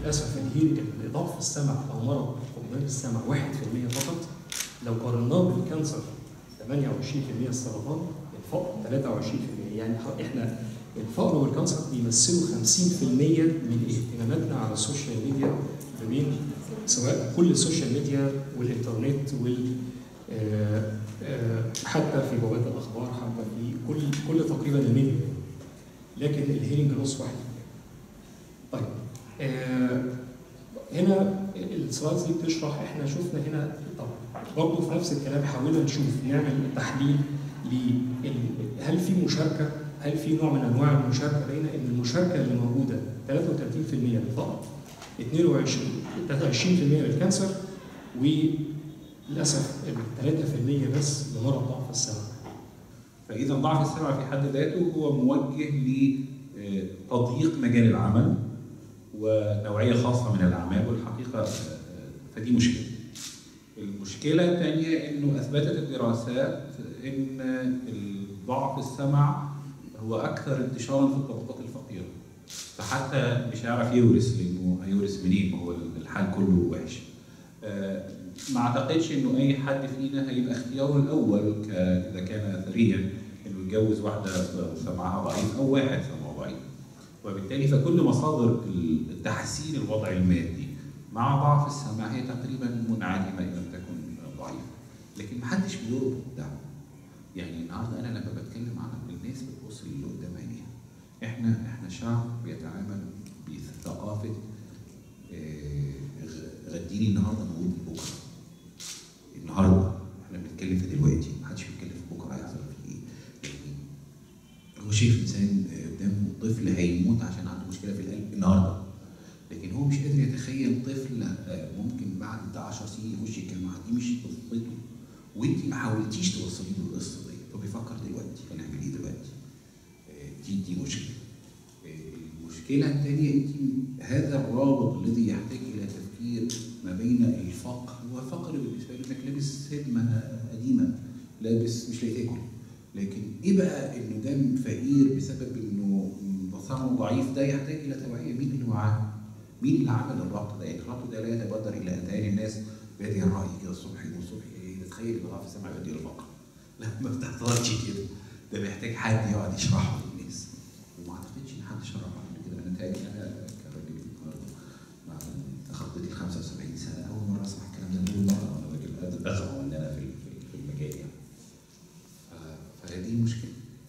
للاسف الهيرنج ضعف السمع او مرض فقدان السمع 1% فقط لو قارناه بالكانسر 28% السرطان الفقر 23% يعني احنا الفقر والكانسر بيمثلوا 50% من اهتماماتنا على السوشيال ميديا ما بين سواء كل السوشيال ميديا والانترنت وال آه، آه، حتى في بوابات الاخبار حتى في كل كل تقريبا الميديا لكن الهيرنج لوس واحد طيب آه، هنا السلايدز دي بتشرح احنا شفنا هنا طب برضه في نفس الكلام حاولنا نشوف نعمل تحليل ل هل في مشاركه هل في نوع من انواع المشاركه لقينا ان المشاركه اللي موجوده 33% للفقر 22 23% للكانسر وللاسف 3% بس لمرض ضعف السمع فاذا ضعف السمع في حد ذاته هو موجه لتضييق مجال العمل ونوعيه خاصه من الاعمال والحقيقه آه، فدي مشكله. المشكله الثانيه انه اثبتت الدراسات ان ضعف السمع هو اكثر انتشارا في الطبقات الفقيره. فحتى مش هيعرف يورث لانه هيورث منين ما هو الحال كله وحش. آه، ما اعتقدش انه اي حد فينا هيبقى اختياره الاول ك- اذا كان ثريا انه يتجوز واحده سمعها ضعيف او واحد سمعه ضعيف. وبالتالي فكل مصادر التحسين الوضع المادي مع ضعف السمع هي تقريبا منعدمه ان لم تكن ضعيفه. لكن ما حدش بيربط ده. يعني النهارده انا لما بتكلم عن الناس بتبص للي قدام عينيها. احنا احنا شعب بيتعامل بثقافه آه، غ- غديني النهارده موجود بكره. النهارده احنا بنتكلم في دلوقتي ما حدش بيتكلم في بكره هيحصل في ايه. يعني هو شايف انسان قدامه طفل هيموت عشان عنده مشكله في القلب النهارده لكن هو مش قادر يتخيل طفل آه، ممكن بعد بتاع 10 سنين يخش يتكلم معاه دي مش قصته وانت ما حاولتيش توصلي له القصه دي هو بيفكر دلوقتي هنعمل ايه دلوقتي آه، دي دي مشكله آه، المشكله الثانيه انت هذا الرابط الذي يحتاج الى تفكير ما بين الفقر هو فقر بالنسبه لي انك لابس هدمه قديمه لابس مش لاقي تاكل لكن ايه بقى انه ده فقير بسبب انه بصره ضعيف ده يحتاج الى توعيه مين اللي وعاه؟ مين اللي عمل الربط ده؟ يعني الربط ده لا يتبادر الى اذهان الناس بادي الراي كده الصبح يقول الصبح ايه تخيل ان ضعف السمع يؤدي الى الفقر لا ما بتحصلش كده ده محتاج حد يقعد يشرحه للناس وما اعتقدش ان حد شرحه قبل كده انا متهيألي انا كراجل النهارده بعد تخطيت ال 75 سنه اول مره اسمع الكلام ده من اول مره وانا راجل قادر ازعم ان انا في في- في المجال يعني ف- فهذه المشكله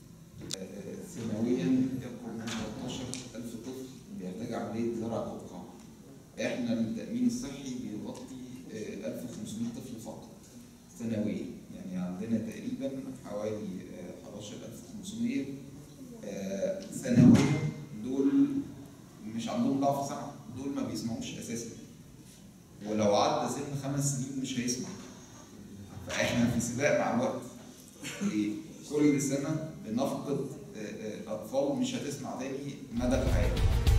سنويا يقرب من 13000 طفل بيحتاج عمليه زرع فقاعه. احنا التامين الصحي بيغطي آه، 1500 طفل فقط سنويا يعني عندنا تقريبا حوالي آه، 11500 آه، سنويا دول مش عندهم ضعف سمع دول ما بيسمعوش اساسا ولو عدى سن خمس سنين مش هيسمع فاحنا في سباق مع الوقت ليه؟ كل سنه بنفقد آه، آه، اطفال مش هتسمع تاني مدى الحياه